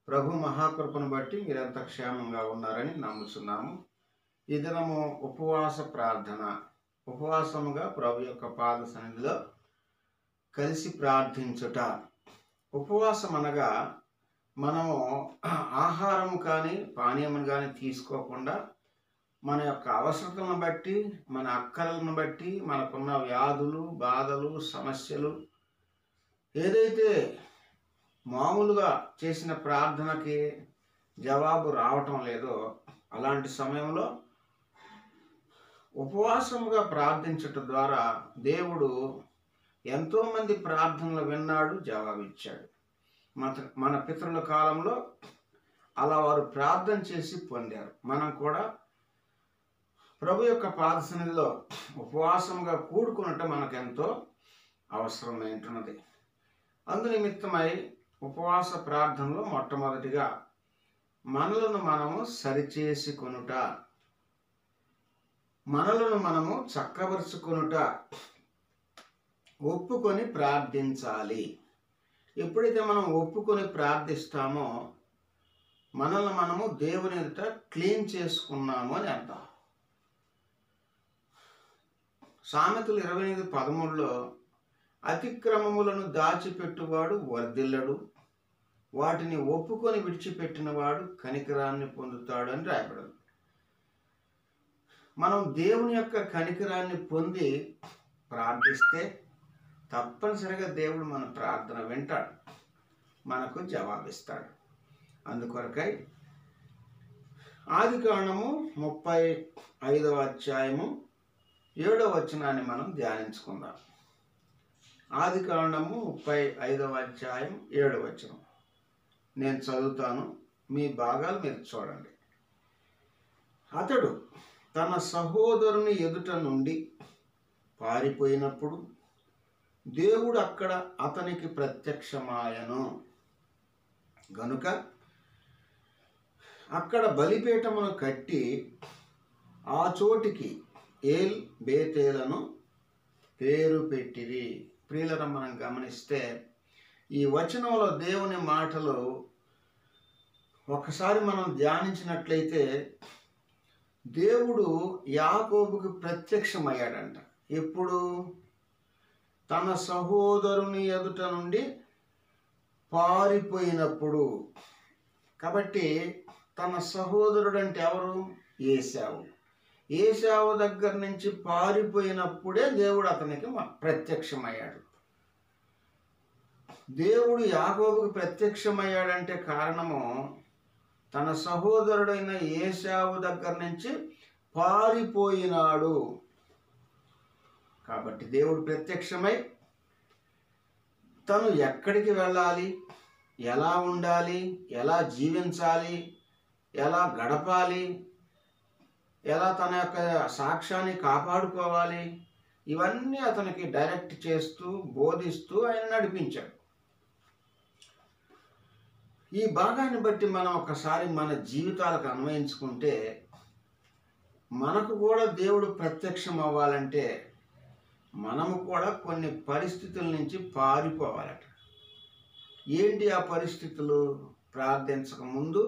ప్రభు మహాకృపను బట్టి మీరంతా క్షేమంగా ఉన్నారని నమ్ముతున్నాము ఈ దినము ఉపవాస ప్రార్థన ఉపవాసముగా ప్రభు యొక్క పాద సన్నిధిలో కలిసి ప్రార్థించుట ఉపవాసం అనగా మనము ఆహారం కానీ పానీయం కానీ తీసుకోకుండా మన యొక్క అవసరతలను బట్టి మన అక్కలను బట్టి మనకున్న వ్యాధులు బాధలు సమస్యలు ఏదైతే మామూలుగా చేసిన ప్రార్థనకి జవాబు రావటం లేదో అలాంటి సమయంలో ఉపవాసముగా ప్రార్థించటం ద్వారా దేవుడు ఎంతోమంది ప్రార్థనలు విన్నాడు జవాబిచ్చాడు మన మన పితరుల కాలంలో అలా వారు ప్రార్థన చేసి పొందారు మనం కూడా ప్రభు యొక్క పాద సన్నిధిలో ఉపవాసంగా కూడుకున్నట్టు మనకెంతో అవసరమైంటున్నది అందునిమిత్తమై ఉపవాస ప్రార్థనలో మొట్టమొదటిగా మనలను మనము సరిచేసుకొనుట మనలను మనము చక్కబరుచుకొనుట ఒప్పుకొని ప్రార్థించాలి ఎప్పుడైతే మనం ఒప్పుకొని ప్రార్థిస్తామో మనల్ని మనము దేవుని ఎదుట క్లీన్ చేసుకున్నాము అని అర్థం సామెతలు ఇరవై ఎనిమిది పదమూడులో అతిక్రమములను దాచిపెట్టువాడు వర్ధిల్లడు వాటిని ఒప్పుకొని విడిచిపెట్టినవాడు కనికరాన్ని పొందుతాడు అని రాయబడింది మనం దేవుని యొక్క కనికరాన్ని పొంది ప్రార్థిస్తే తప్పనిసరిగా దేవుడు మన ప్రార్థన వింటాడు మనకు జవాబిస్తాడు అందుకొరకై ఆది కాండము ముప్పై ఐదవ అధ్యాయము ఏడవ వచనాన్ని మనం ధ్యానించుకుందాం ఆది కాండము ముప్పై ఐదవ అధ్యాయం ఏడవ వచనం నేను చదువుతాను మీ భాగాలు మీరు చూడండి అతడు తన సహోదరుని ఎదుట నుండి పారిపోయినప్పుడు దేవుడు అక్కడ అతనికి ప్రత్యక్షమాయను గనుక అక్కడ బలిపీఠమును కట్టి ఆ చోటికి ఏల్ బేతేలను పేరు పెట్టిరి ప్రియులను మనం గమనిస్తే ఈ వచనంలో దేవుని మాటలు ఒకసారి మనం ధ్యానించినట్లయితే దేవుడు యాకోబుకి ప్రత్యక్షమయ్యాడంట ఎప్పుడు తన సహోదరుని ఎదుట నుండి పారిపోయినప్పుడు కాబట్టి తన సహోదరుడు అంటే ఎవరు ఏసావు ఏసావు దగ్గర నుంచి పారిపోయినప్పుడే దేవుడు అతనికి మ- ప్రత్యక్షమయ్యాడు దేవుడు యాకోబుకి ప్రత్యక్షమయ్యాడంటే కారణము తన సహోదరుడైన ఏసావు దగ్గర నుంచి పారిపోయినాడు కాబట్టి దేవుడు ప్రత్యక్షమై తను ఎక్కడికి వెళ్ళాలి ఎలా ఉండాలి ఎలా జీవించాలి ఎలా గడపాలి ఎలా తన యొక్క సాక్ష్యాన్ని కాపాడుకోవాలి ఇవన్నీ అతనికి డైరెక్ట్ చేస్తూ బోధిస్తూ ఆయన నడిపించాడు ఈ భాగాన్ని బట్టి మనం ఒకసారి మన జీవితాలకు అన్వయించుకుంటే మనకు కూడా దేవుడు ప్రత్యక్షం అవ్వాలంటే మనము కూడా కొన్ని పరిస్థితుల నుంచి పారిపోవాలట ఏంటి ఆ పరిస్థితులు ప్రార్థించక ముందు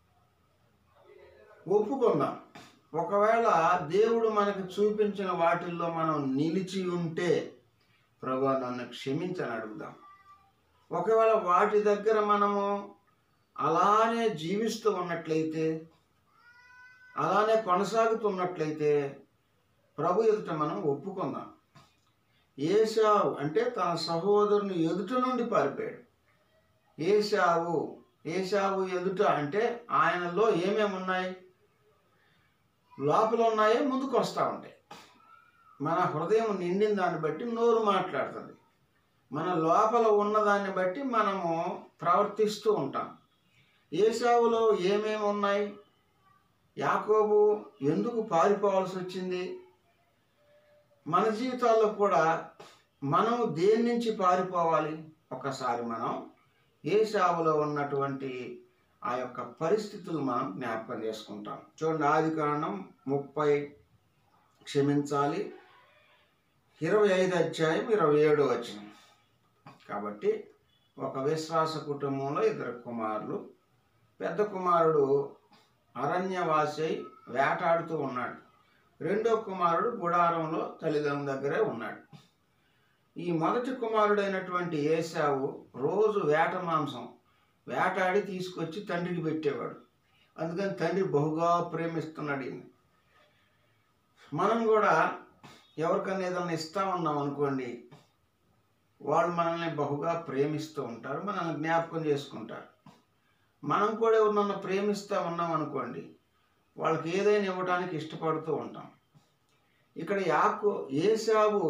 ఒప్పుకుందాం ఒకవేళ దేవుడు మనకు చూపించిన వాటిల్లో మనం నిలిచి ఉంటే ప్రభు నన్ను క్షమించని అడుగుదాం ఒకవేళ వాటి దగ్గర మనము అలానే జీవిస్తూ ఉన్నట్లయితే అలానే కొనసాగుతున్నట్లయితే ప్రభు ఎదుట మనం ఒప్పుకుందాం ఏసావు అంటే తన సహోదరుని ఎదుట నుండి పారిపోయాడు ఏసావు ఏసావు ఎదుట అంటే ఆయనలో ఏమేమి ఉన్నాయి లోపల ఉన్నాయే ముందుకు వస్తూ ఉంటాయి మన హృదయం నిండిన దాన్ని బట్టి నోరు మాట్లాడుతుంది మన లోపల ఉన్నదాన్ని బట్టి మనము ప్రవర్తిస్తూ ఉంటాం ఏసావులో ఏమేమి ఉన్నాయి యాకోబు ఎందుకు పారిపోవాల్సి వచ్చింది మన జీవితాల్లో కూడా మనం దేని నుంచి పారిపోవాలి ఒకసారి మనం ఏసావులో ఉన్నటువంటి ఆ యొక్క పరిస్థితులు మనం జ్ఞాపకం చేసుకుంటాం చూడండి ఆది కారణం ముప్పై క్షమించాలి ఇరవై ఐదు అధ్యాయం ఇరవై ఏడు వచ్చిన కాబట్టి ఒక విశ్వాస కుటుంబంలో ఇద్దరు కుమారులు పెద్ద కుమారుడు అరణ్యవాసి వేటాడుతూ ఉన్నాడు రెండో కుమారుడు గుడారంలో తల్లిదండ్రుల దగ్గరే ఉన్నాడు ఈ మొదటి కుమారుడైనటువంటి ఏసావు రోజు వేట మాంసం వేటాడి తీసుకొచ్చి తండ్రికి పెట్టేవాడు అందుకని తండ్రి బహుగా ప్రేమిస్తున్నాడు ఈయన మనం కూడా ఎవరికన్నా ఏదన్నా ఇస్తా ఉన్నాం అనుకోండి వాళ్ళు మనల్ని బహుగా ప్రేమిస్తూ ఉంటారు మనల్ని జ్ఞాపకం చేసుకుంటారు మనం కూడా ఎవరినన్నా ప్రేమిస్తూ ఉన్నాం అనుకోండి వాళ్ళకి ఏదైనా ఇవ్వడానికి ఇష్టపడుతూ ఉంటాం ఇక్కడ యాకు ఏసావు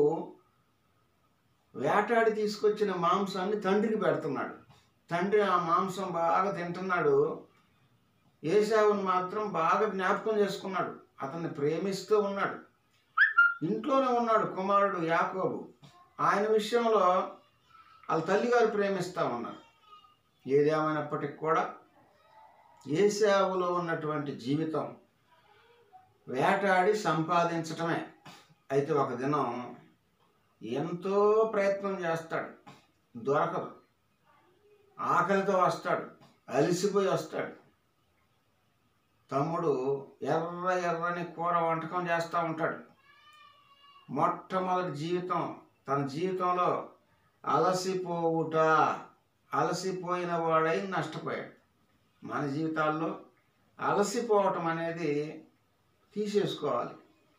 వేటాడి తీసుకొచ్చిన మాంసాన్ని తండ్రికి పెడుతున్నాడు తండ్రి ఆ మాంసం బాగా తింటున్నాడు ఏసావుని మాత్రం బాగా జ్ఞాపకం చేసుకున్నాడు అతన్ని ప్రేమిస్తూ ఉన్నాడు ఇంట్లోనే ఉన్నాడు కుమారుడు యాకోబు ఆయన విషయంలో వాళ్ళ తల్లిగారు ప్రేమిస్తూ ఉన్నారు ఏదేమైనప్పటికి కూడా ఏసావులో ఉన్నటువంటి జీవితం వేటాడి సంపాదించటమే అయితే ఒక దినం ఎంతో ప్రయత్నం చేస్తాడు దొరకదు ఆకలితో వస్తాడు అలిసిపోయి వస్తాడు తమ్ముడు ఎర్ర ఎర్రని కూర వంటకం చేస్తూ ఉంటాడు మొట్టమొదటి జీవితం తన జీవితంలో అలసిపోవుట అలసిపోయిన వాడై నష్టపోయాడు మన జీవితాల్లో అలసిపోవటం అనేది తీసేసుకోవాలి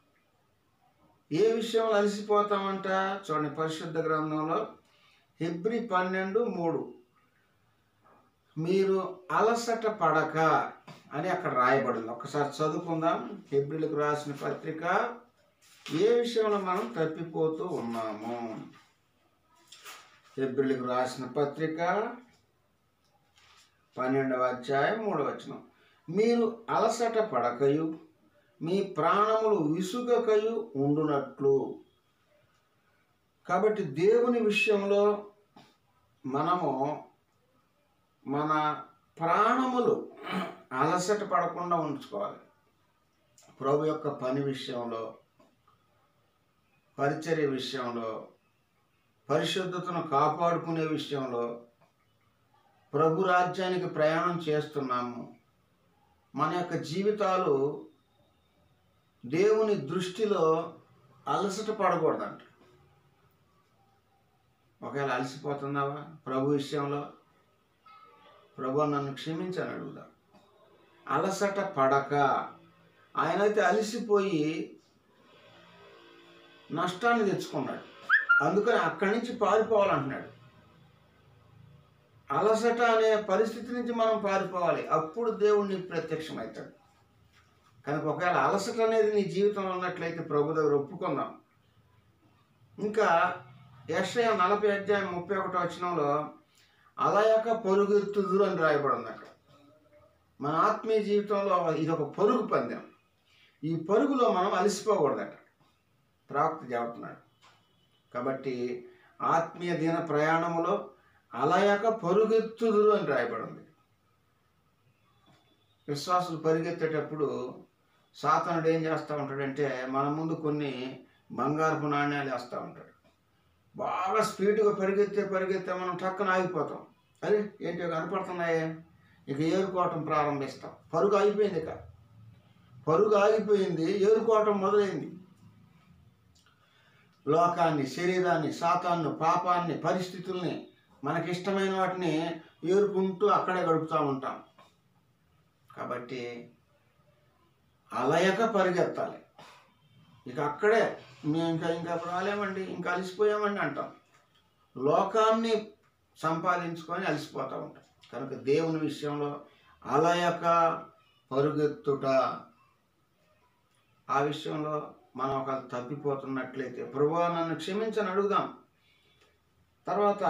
ఏ విషయంలో అలసిపోతామంట చూడండి పరిశుద్ధ గ్రంథంలో హెబ్రి పన్నెండు మూడు మీరు అలసట పడక అని అక్కడ రాయబడింది ఒకసారి చదువుకుందాం హెబ్రిలకు రాసిన పత్రిక ఏ విషయంలో మనం తప్పిపోతూ ఉన్నాము హెబ్రిలకు రాసిన పత్రిక పన్నెండవ అధ్యాయం మూడవ వచనం మీరు అలసట పడకయు మీ ప్రాణములు విసుగకయు ఉండునట్లు కాబట్టి దేవుని విషయంలో మనము మన ప్రాణములు అలసట పడకుండా ఉంచుకోవాలి ప్రభు యొక్క పని విషయంలో పరిచర్య విషయంలో పరిశుద్ధతను కాపాడుకునే విషయంలో ప్రభు రాజ్యానికి ప్రయాణం చేస్తున్నాము మన యొక్క జీవితాలు దేవుని దృష్టిలో అలసట పడకూడదంట ఒకవేళ అలసిపోతున్నావా ప్రభు విషయంలో ప్రభు నన్ను క్షమించని అడుగుదా అలసట పడక ఆయనైతే అలసిపోయి నష్టాన్ని తెచ్చుకున్నాడు అందుకని అక్కడి నుంచి పారిపోవాలంటున్నాడు అలసట అనే పరిస్థితి నుంచి మనం పారిపోవాలి అప్పుడు దేవుడు నీకు ప్రత్యక్షమవుతాడు కనుక ఒకవేళ అలసట అనేది నీ జీవితంలో ఉన్నట్లయితే ప్రభు దగ్గర ఒప్పుకుందాం ఇంకా యక్షయ నలభై అధ్యాయం ముప్పై ఒకటో వచనంలో అలయక పరుగెత్తుదురు అని రాయబడింది అక్కడ మన ఆత్మీయ జీవితంలో ఇది ఒక పరుగు పందెం ఈ పరుగులో మనం అలసిపోకూడదట ప్రాప్త చెబుతున్నాడు కాబట్టి ఆత్మీయ దిన ప్రయాణములో అలయక పరుగెత్తుదురు అని రాయబడింది విశ్వాసులు పరిగెత్తేటప్పుడు సాతనుడు ఏం చేస్తూ ఉంటాడంటే మన ముందు కొన్ని బంగారపు నాణ్యాలు వేస్తూ ఉంటాడు బాగా స్పీడ్గా పరిగెత్తే పరిగెత్తే మనం టక్కన ఆగిపోతాం అరే ఏంటో కనపడుతున్నాయే ఇక ఏరుకోవటం ప్రారంభిస్తాం పరుగు అయిపోయింది ఇక పరుగు ఆగిపోయింది ఏరుకోవటం మొదలైంది లోకాన్ని శరీరాన్ని సాతాన్ని పాపాన్ని పరిస్థితుల్ని మనకిష్టమైన వాటిని ఏరుకుంటూ అక్కడే గడుపుతూ ఉంటాం కాబట్టి అలయక పరిగెత్తాలి ఇక అక్కడే మేము ఇంకా ఇంకా రాలేమండి ఇంకా అలసిపోయామండి అంటాం లోకాన్ని సంపాదించుకొని అలసిపోతూ ఉంటాం కనుక దేవుని విషయంలో అలయక పరుగెత్తుట ఆ విషయంలో మనం ఒక తప్పిపోతున్నట్లయితే ప్రభువా నన్ను క్షమించని అడుగుదాం తర్వాత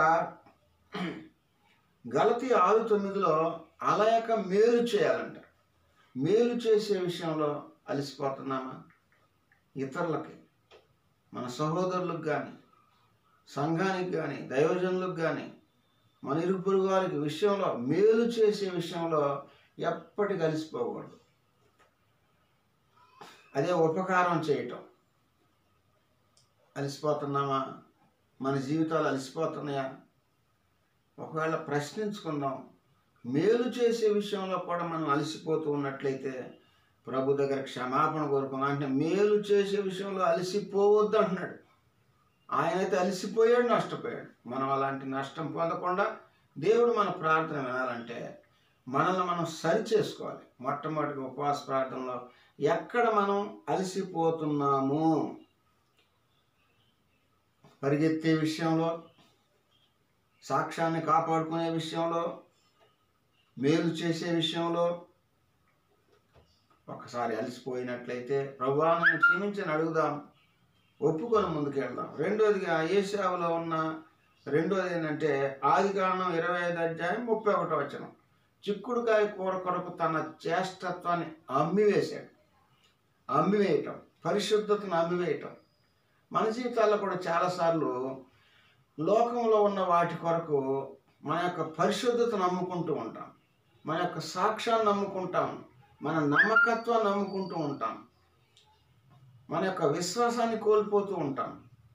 గలతి ఆరు తొమ్మిదిలో అలయక మేలు చేయాలంట మేలు చేసే విషయంలో అలసిపోతున్నామా ఇతరులకి మన సహోదరులకు కానీ సంఘానికి కానీ దైవజనులకు కానీ మన ఇరుగు పొరుగు వారికి విషయంలో మేలు చేసే విషయంలో ఎప్పటికీ కలిసిపోకూడదు అదే ఉపకారం చేయటం అలసిపోతున్నామా మన జీవితాలు అలసిపోతున్నాయా ఒకవేళ ప్రశ్నించుకుందాం మేలు చేసే విషయంలో కూడా మనం అలసిపోతూ ఉన్నట్లయితే ప్రభు దగ్గర క్షమాపణ కోరుకున్నాం అంటే మేలు చేసే విషయంలో అలసిపోవద్దు అంటున్నాడు ఆయన అయితే అలసిపోయాడు నష్టపోయాడు మనం అలాంటి నష్టం పొందకుండా దేవుడు మన ప్రార్థన వినాలంటే మనల్ని మనం సరి చేసుకోవాలి మొట్టమొదటి ఉపవాస ప్రార్థనలో ఎక్కడ మనం అలసిపోతున్నాము పరిగెత్తే విషయంలో సాక్ష్యాన్ని కాపాడుకునే విషయంలో మేలు చేసే విషయంలో ఒకసారి అలసిపోయినట్లయితే ప్రభువా నన్ను క్షమించని అడుగుదాం ఒప్పుకొని ముందుకెళ్దాం రెండోదిగా ఏషావులో ఉన్న రెండోది ఏంటంటే ఆది కారణం ఇరవై ఐదు అధ్యాయం ముప్పై ఒకటో వచనం చిక్కుడుకాయ కూర కొరకు తన చేష్టత్వాన్ని అమ్మివేశాడు అమ్మివేయటం పరిశుద్ధతను అమ్మివేయటం మన జీవితాల్లో కూడా చాలాసార్లు లోకంలో ఉన్న వాటి కొరకు మన యొక్క పరిశుద్ధతను నమ్ముకుంటూ ఉంటాం మన యొక్క సాక్ష్యాన్ని నమ్ముకుంటాం మన నమ్మకత్వాన్ని నమ్ముకుంటూ ఉంటాం మన యొక్క విశ్వాసాన్ని కోల్పోతూ ఉంటాం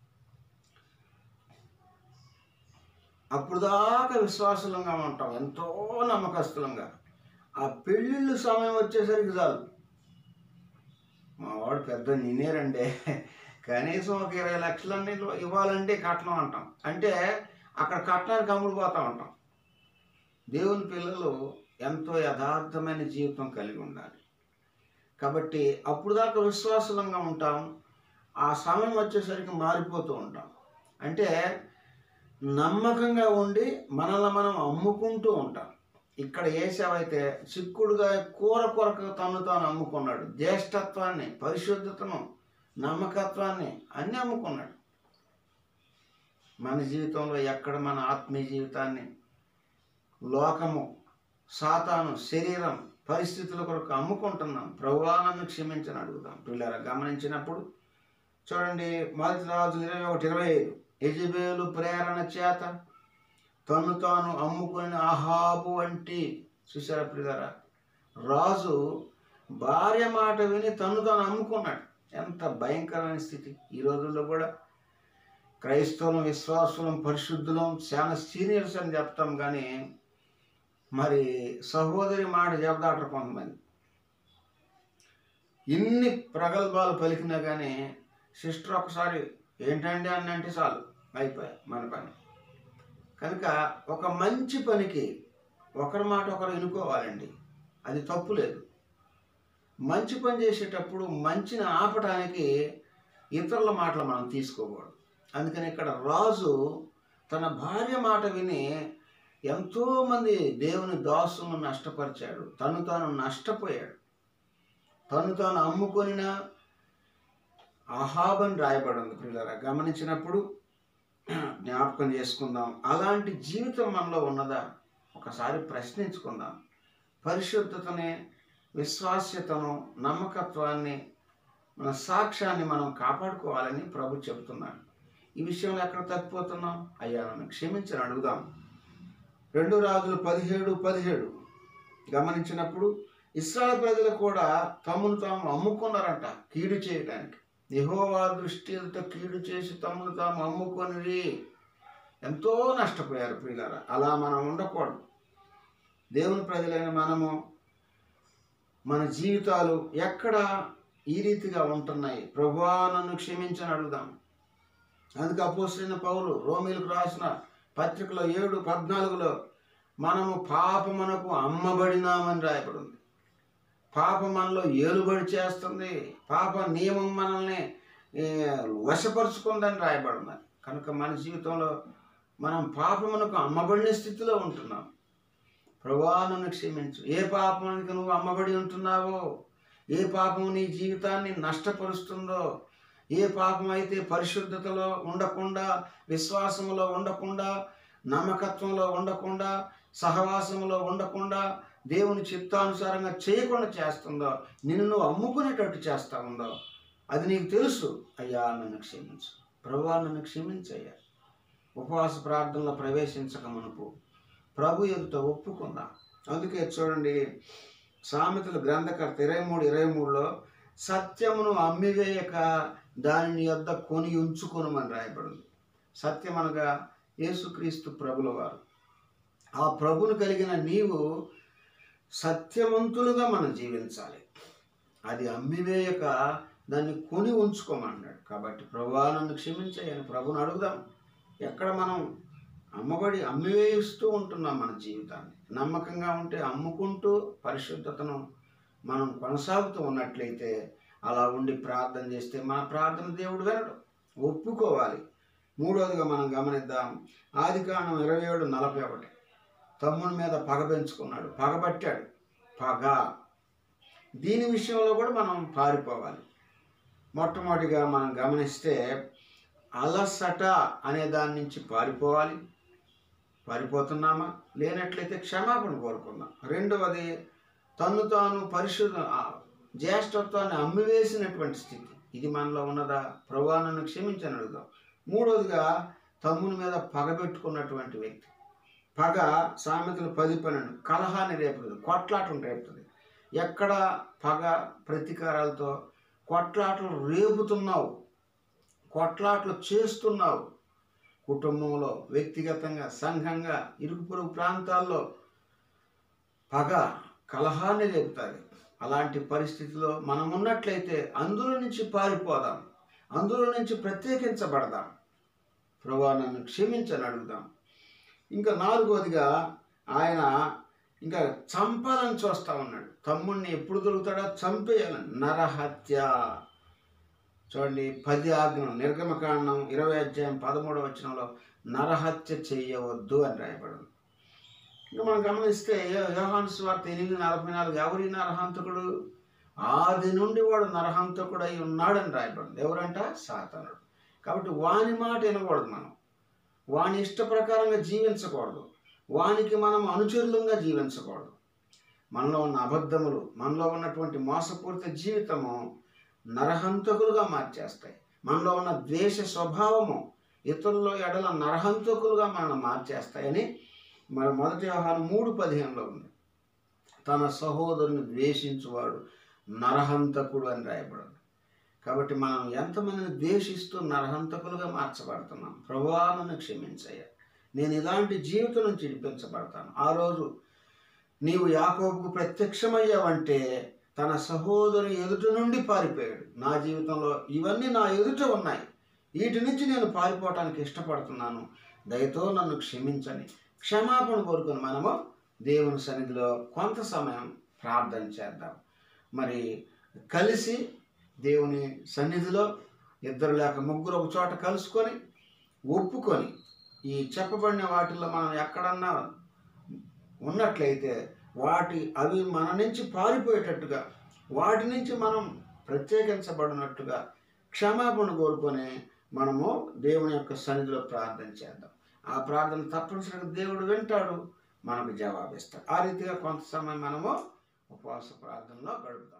అప్పుడు దాకా విశ్వాసులంగా ఉంటాం ఎంతో నమ్మకస్తులంగా ఆ పెళ్ళిళ్ళు సమయం వచ్చేసరికి చాలు మా వాడు పెద్ద నిన్నేరండి కనీసం ఒక ఇరవై లక్షలన్నీ ఇవ్వాలంటే కట్నం అంటాం అంటే అక్కడ కట్నానికి అమ్ముడుపోతూ ఉంటాం దేవుని పిల్లలు ఎంతో యథార్థమైన జీవితం కలిగి ఉండాలి కాబట్టి అప్పుడు దాకా విశ్వాసంగా ఉంటాం ఆ సమయం వచ్చేసరికి మారిపోతూ ఉంటాం అంటే నమ్మకంగా ఉండి మనల్ని మనం అమ్ముకుంటూ ఉంటాం ఇక్కడ ఏసావైతే చిక్కుడుగా కూర కొరకు తను తాను అమ్ముకున్నాడు జ్యేష్ఠత్వాన్ని పరిశుద్ధతను నమ్మకత్వాన్ని అన్నీ అమ్ముకున్నాడు మన జీవితంలో ఎక్కడ మన ఆత్మీయ జీవితాన్ని లోకము సాతాను శరీరం పరిస్థితుల కొరకు అమ్ముకుంటున్నాం ప్రభువా నన్ను క్షమించని అడుగుతాం పిల్లల గమనించినప్పుడు చూడండి మొదటి రాజు ఇరవై ఒకటి ఇరవై ఐదు యజబేలు ప్రేరణ చేత తను తాను అమ్ముకుని ఆహాబు వంటి చూసారా ప్రియులారా రాజు భార్య మాట విని తను తాను అమ్ముకున్నాడు ఎంత భయంకరమైన స్థితి ఈ రోజుల్లో కూడా క్రైస్తవులం విశ్వాసులం పరిశుద్ధులం చాలా సీనియర్స్ అని చెప్తాం కానీ మరి సహోదరి మాట చెబుతాడు కొంతమంది ఇన్ని ప్రగల్భాలు పలికినా కానీ సిస్టర్ ఒకసారి ఏంటండి అని అంటే చాలు అయిపోయాయి మన పని కనుక ఒక మంచి పనికి ఒకరి మాట ఒకరు వినుకోవాలండి అది తప్పు లేదు మంచి పని చేసేటప్పుడు మంచిని ఆపడానికి ఇతరుల మాటలు మనం తీసుకోకూడదు అందుకని ఇక్కడ రాజు తన భార్య మాట విని ఎంతోమంది దేవుని దాసులను నష్టపరిచాడు తను తాను నష్టపోయాడు తను తాను అమ్ముకొనిన అహాబని రాయబడి ఉంది పిల్లరా గమనించినప్పుడు జ్ఞాపకం చేసుకుందాం అలాంటి జీవితం మనలో ఉన్నదా ఒకసారి ప్రశ్నించుకుందాం పరిశుద్ధతని విశ్వాస్యతను నమ్మకత్వాన్ని మన సాక్ష్యాన్ని మనం కాపాడుకోవాలని ప్రభు చెబుతున్నాడు ఈ విషయంలో ఎక్కడ తప్పిపోతున్నాం అయ్యా నన్ను క్షమించని అడుగుదాం రెండు రాజులు పదిహేడు పదిహేడు గమనించినప్పుడు ఇస్రాయల్ ప్రజలు కూడా తమను తాము అమ్ముకున్నారంట కీడు చేయడానికి యెహోవా దృష్టితో కీడు చేసి తమను తాము అమ్ముకొని ఎంతో నష్టపోయారు ప్రియులారా అలా మనం ఉండకూడదు దేవుని ప్రజలైన మనము మన జీవితాలు ఎక్కడ ఈ రీతిగా ఉంటున్నాయి ప్రభువా నన్ను క్షమించని అడుగుదాం అందుకే అపోసిన పౌలు రోమిలకు రాసిన పత్రికలో ఏడు పద్నాలుగులో మనము పాపమునకు అమ్మబడినామని రాయబడింది పాప మనలో ఏలుబడి చేస్తుంది పాప నియమం మనల్ని ఏ, వశపరుచుకుందని రాయబడినది కనుక మన జీవితంలో మనం పాపమునకు అమ్మబడిన స్థితిలో ఉంటున్నాం ప్రభా నన్ను క్షమించు ఏ పాపానికి నువ్వు అమ్మబడి ఉంటున్నావో ఏ పాపం నీ జీవితాన్ని నష్టపరుస్తుందో ఏ పాపం అయితే పరిశుద్ధతలో ఉండకుండా విశ్వాసంలో ఉండకుండా నమ్మకత్వంలో ఉండకుండా సహవాసంలో ఉండకుండా దేవుని చిత్తానుసారంగా చేయకుండా చేస్తుందో నిన్ను నువ్వు అమ్ముకునేటట్టు చేస్తా ఉందో అది నీకు తెలుసు అయ్యా నన్ను క్షమించు ప్రభా నన్ను క్షమించయ్యా ఉపవాస ప్రార్థనలో ప్రవేశించక మునుపు ప్రభు ఎదుట ఒప్పుకుందాం అందుకే చూడండి సామెతలు గ్రంథకర్త ఇరవై మూడు ఇరవై మూడులో సత్యమును అమ్మివేయక దానిని యొద్ద కొని ఉంచుకొనుమని రాయబడింది సత్యం అనగా యేసుక్రీస్తు ప్రభుల వారు ఆ ప్రభును కలిగిన నీవు సత్యవంతులుగా మనం జీవించాలి అది అమ్మివేయక దాన్ని కొని ఉంచుకోమన్నాడు కాబట్టి ప్రభువా నన్ను క్షమించని ప్రభుని అడుగుదాం ఎక్కడ మనం అమ్మబడి అమ్మివేయిస్తూ ఉంటున్నాం మన జీవితాన్ని నమ్మకంగా ఉంటే అమ్ముకుంటూ పరిశుద్ధతను మనం కొనసాగుతూ ఉన్నట్లయితే అలా ఉండి ప్రార్థన చేస్తే మన ప్రార్థన దేవుడు వినడు ఒప్పుకోవాలి మూడవదిగా మనం గమనిద్దాం ఆది కాండం ఇరవై ఏడు నలభై ఒకటి తమ్ముని మీద పగ పెంచుకున్నాడు పగబట్టాడు పగ దీని విషయంలో కూడా మనం పారిపోవాలి మొట్టమొదటిగా మనం గమనిస్తే అలసట అనే దాని నుంచి పారిపోవాలి పారిపోతున్నామా లేనట్లయితే క్షమాపణ కోరుకుందాం రెండవది తన్ను తాను పరిశుద్ధ ఆ, జ్యేష్ఠత్వాన్ని అమ్మివేసినటువంటి స్థితి ఇది మనలో ఉన్నదా ప్రభా నన్ను క్షమించని అడుగుదాం మూడవదిగా తమ్ముని మీద పగబెట్టుకున్నటువంటి వ్యక్తి పగ సామెతలు పది పన్నెండు కలహాన్ని రేపుతుంది కొట్లాటను రేపుతుంది ఎక్కడ పగ ప్రతీకారాలతో కొట్లాటలు రేపుతున్నావు కొట్లాటలు చేస్తున్నావు కుటుంబంలో వ్యక్తిగతంగా సంఘంగా ఇరుగు పొరుగు ప్రాంతాల్లో పగ కలహాన్ని రేపుతుంది అలాంటి పరిస్థితిలో మనం ఉన్నట్లయితే అందులో నుంచి పారిపోదాం అందులో నుంచి ప్రత్యేకించబడదాం ప్రభా నన్ను క్షమించని అడుగుదాం ఇంకా నాలుగోదిగా ఆయన ఇంకా చంపాలని చూస్తా ఉన్నాడు తమ్ముడిని ఎప్పుడు దొరుకుతాడో చంపేయాలని నరహత్య చూడండి పది ఆజ్ఞం నిర్గమకాండం ఇరవై అధ్యాయం పదమూడవ వచనంలో నరహత్య చేయవద్దు అని రాయబడింది ఇంకా మనం గమనిస్తే యోహాను స్వార్త ఎనిమిది నలభై నాలుగు ఎవరి నరహంతకుడు ఆది నుండి వాడు నరహంతకుడు అయి ఉన్నాడని రాయబడింది ఎవరంట సాతనుడు కాబట్టి వాని మాట వినకూడదు మనం వాని ఇష్ట ప్రకారంగా జీవించకూడదు వానికి మనం అనుచరులంగా జీవించకూడదు మనలో ఉన్న అబద్ధములు మనలో ఉన్నటువంటి మోసపూరిత జీవితము నరహంతకులుగా మార్చేస్తాయి మనలో ఉన్న ద్వేష స్వభావము ఇతరుల ఎడల నరహంతకులుగా మనం మార్చేస్తాయని మన మొదటి వ్యవహారం మూడు పదిహేనులో ఉంది తన సహోదరుని ద్వేషించువాడు నరహంతకుడు అని రాయబడింది కాబట్టి మనం ఎంతమందిని ద్వేషిస్తూ నరహంతకులుగా మార్చబడుతున్నాం ప్రభావాలను క్షమించయ్య నేను ఇలాంటి జీవితం నుంచి విడిపించబడతాను ఆ రోజు నీవు యాకోబుకు ప్రత్యక్షమయ్యావంటే తన సహోదరు ఎదుట నుండి పారిపోయాడు నా జీవితంలో ఇవన్నీ నా ఎదుట ఉన్నాయి వీటి నుంచి నేను పారిపోవటానికి ఇష్టపడుతున్నాను దయతో నన్ను క్షమించని క్షమాపణ కోరుకుని మనము దేవుని సన్నిధిలో కొంత సమయం ప్రార్థన చేద్దాం మరి కలిసి దేవుని సన్నిధిలో ఇద్దరు లేక ముగ్గురు ఒక చోట కలుసుకొని ఒప్పుకొని ఈ చెప్పబడిన వాటిల్లో మనం ఎక్కడన్నా ఉన్నట్లయితే వాటి అవి మన నుంచి పారిపోయేటట్టుగా వాటి నుంచి మనం ప్రత్యేకించబడినట్టుగా క్షమాపణ కోరుకొని మనము దేవుని యొక్క సన్నిధిలో ప్రార్థన చేద్దాం ఆ ప్రార్థన తప్పనిసరిగా దేవుడు వింటాడు మనకు జవాబిస్తాడు ఆ రీతిగా కొంత సమయం మనము ఉపవాస ప్రార్థనలో గడుపుతాం